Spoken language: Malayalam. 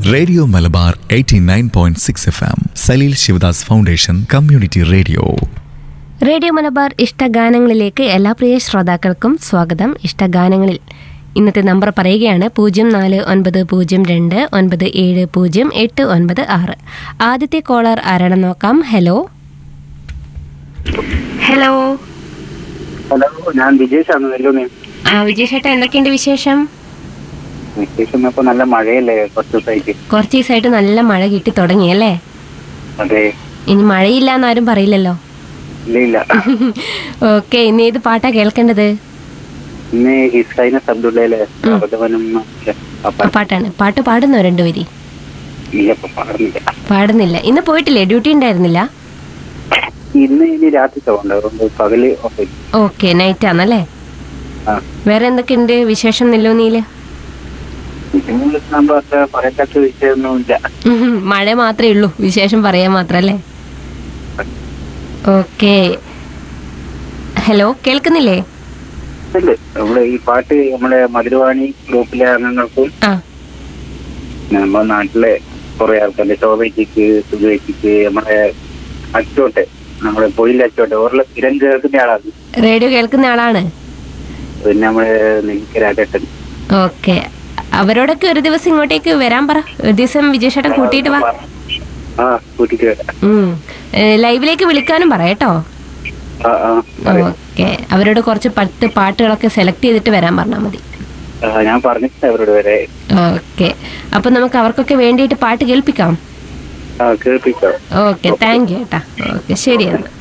Radio Malabar 89.6 point six F M Saleel Sivadas foundation community radio radio Malabar ഇഷ്ടഗാനങ്ങളിലേക്ക് എല്ലാ പ്രിയ ശ്രോതാക്കൾക്കും സ്വാഗതം ഇഷ്ടഗാനങ്ങളിൽ ഇന്നത്തെ നമ്പർ പറയുകയാണ് പൂജ്യം നാല് ഒൻപത് പൂജ്യം രണ്ട് ഒൻപത് ഏഴ് പൂജ്യം എട്ട് ഒൻപത് ആറ് ആദ്യത്തെ കോളർ ആരാണെന്ന് നോക്കാം ഹലോ ഹലോ ഹലോ ഞാൻ വിജേഷാണ് നെല്ലൂന്ന് ആ വിജയ് ചേട്ടാ എന്തൊക്കെയുണ്ട് വിശേഷം വിശേഷം ഇപ്പൊ നല്ല മഴയല്ലേ കുറച്ച് ദിവസമായിട്ട് കുറച്ച് ദിവസമായിട്ട് നല്ല മഴ കിട്ടി തുടങ്ങിയല്ലേ അതെ ഇനി മഴയില്ല എന്നാരും പറയില്ലല്ലോ ഇല്ല ഇല്ല ഓക്കെ ഇനി ഏത് പാട്ടാ കേൾക്കേണ്ടത് ഇന്ന് ഹിസൈന അബ്ദുള്ളയിലെ അവധവനം ആ പാട്ടാണ് പാട്ട് പാടുന്നോ രണ്ടുപേരി ഇല്ല ഇപ്പൊ പാടുന്നില്ല പാടുന്നില്ല ഇന്ന് പോയിട്ടില്ലേ ഡ്യൂട്ടി ഉണ്ടായിരുന്നില്ല ഇന്ന് ഇനി രാത്രി പോകണ്ട അതുകൊണ്ട് പകല് ഓഫ് ഓക്കെ നൈറ്റ് ആണല്ലേ ആ വേറെ എന്തൊക്കെയുണ്ട് വിശേഷം നെല്ലൂന്നിയില് ഇതിനുള്ള നമ്പർ അത്ര പറയത്തക്ക വിഷയമൊന്നുമില്ല ഉഹും, മഴ മാത്രമേ ഉള്ളൂ വിശേഷം പറയാൻ മാത്രല്ലേ ഓക്കെ ഹലോ കേൾക്കുന്നില്ലേ ഉണ്ട് നമ്മള് ഈ പാട്ട് നമ്മുടെ മധുരവാണി ഗ്രൂപ്പിലെ അംഗങ്ങൾക്കും ആ നമ്മുടെ നാട്ടിലെ കുറെ ആൾക്കാരുടെ ശോഭയ്ക്ക് സുഖയ്ക്ക് നമ്മുടെ അച്ചോട്ടെ നമ്മുടെ പൊയിലെ അച്ചോട്ടെ ഓരോ സ്ഥിരം കേൾക്കുന്ന ആളാണ് റേഡിയോ കേൾക്കുന്ന ആളാണ് പിന്നെ നമ്മള് നെല്ലിക്ക രാജേട്ടൻ ഓക്കെ അവരോടൊക്കെ ഒരു ദിവസം ഇങ്ങോട്ടേക്ക് വരാൻ പറ ഒരു ദിവസം വിജയ് കൂട്ടിയിട്ട് വാ ആ കൂട്ടിട്ട് വരാം ഉം. ഏ, ലൈവിലേക്ക് വിളിക്കാനും പറ കേട്ടോ ആ ആ പറയാം. ഓക്കെ അവരോട് കുറച്ച് പത്ത് പാട്ടുകളൊക്കെ സെലക്ട് ചെയ്തിട്ട് വരാൻ പറഞ്ഞാൽ മതി ആ, ഞാൻ പറഞ്ഞിട്ടുണ്ട് അവരോട് വരെ ഓക്കെ അപ്പൊ നമുക്ക് അവർക്കൊക്കെ വേണ്ടിയിട്ട് പാട്ട് കേൾപ്പിക്കാം ആ കേൾപ്പിക്കാം ഓക്കെ താങ്ക് യു ഏട്ടാ ഓക്കെ ശരി എന്നാൽ